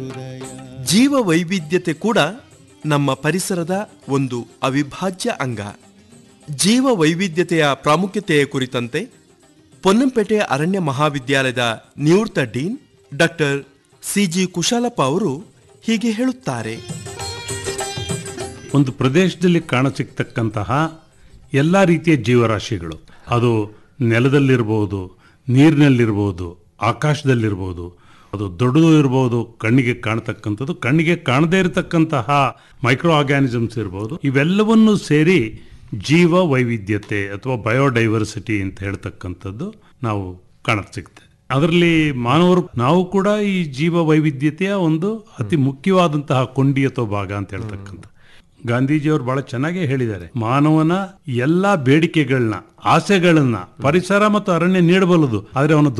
ಜೀವ ವೈವಿಧ್ಯತೆ ಕೂಡ ನಮ್ಮ ಪರಿಸರದ ಒಂದು ಅವಿಭಾಜ್ಯ ಅಂಗ ಜೀವ ವೈವಿಧ್ಯತೆಯ ಪ್ರಾಮುಖ್ಯತೆಯ ಕುರಿತಂತೆ ಪೊನ್ನಂಪೇಟೆ ಅರಣ್ಯ ಮಹಾವಿದ್ಯಾಲಯದ ನಿವೃತ್ತ ಡೀನ್ ಡಾಕ್ಟರ್ ಸಿಜಿ ಕುಶಾಲಪ್ಪ ಅವರು ಹೀಗೆ ಹೇಳುತ್ತಾರೆ ಒಂದು ಪ್ರದೇಶದಲ್ಲಿ ಕಾಣಸಿಗ್ತಕ್ಕಂತಹ ಎಲ್ಲ ರೀತಿಯ ಜೀವರಾಶಿಗಳು ಅದು ನೆಲದಲ್ಲಿರ್ಬೋದು ನೀರಿನಲ್ಲಿರ್ಬೋದು ಆಕಾಶದಲ್ಲಿರ್ಬೋದು ಅದು ದೊಡ್ಡದು ಇರ್ಬೋದು ಕಣ್ಣಿಗೆ ಕಾಣತಕ್ಕಂಥದ್ದು ಕಣ್ಣಿಗೆ ಕಾಣದೇ ಇರತಕ್ಕಂತಹ ಮೈಕ್ರೋ ಆರ್ಗ್ಯಾನಿಸಮ್ಸ್ ಇರ್ಬೋದು ಇವೆಲ್ಲವನ್ನೂ ಸೇರಿ ಜೀವ ವೈವಿಧ್ಯತೆ ಅಥವಾ ಬಯೋಡೈವರ್ಸಿಟಿ ಅಂತ ಹೇಳ್ತಕ್ಕಂಥದ್ದು ನಾವು ಕಾಣಸಿಗುತ್ತೆ ಅದರಲ್ಲಿ ಮಾನವರು ನಾವು ಕೂಡ ಈ ಜೀವ ವೈವಿಧ್ಯತೆಯ ಒಂದು ಅತಿ ಮುಖ್ಯವಾದಂತಹ ಕೊಂಡಿ ಅಥವಾ ಭಾಗ ಅಂತ ಹೇಳ್ತಕ್ಕಂಥ ಗಾಂಧೀಜಿಯವರು ಬಹಳ ಚೆನ್ನಾಗೇ ಹೇಳಿದ್ದಾರೆ ಮಾನವನ ಎಲ್ಲಾ ಬೇಡಿಕೆಗಳನ್ನ ಆಸೆಗಳನ್ನ ಪರಿಸರ ಮತ್ತು ಅರಣ್ಯ ನೀಡಬಲ್ಲದು ಆದ್ರೆ ಅವನ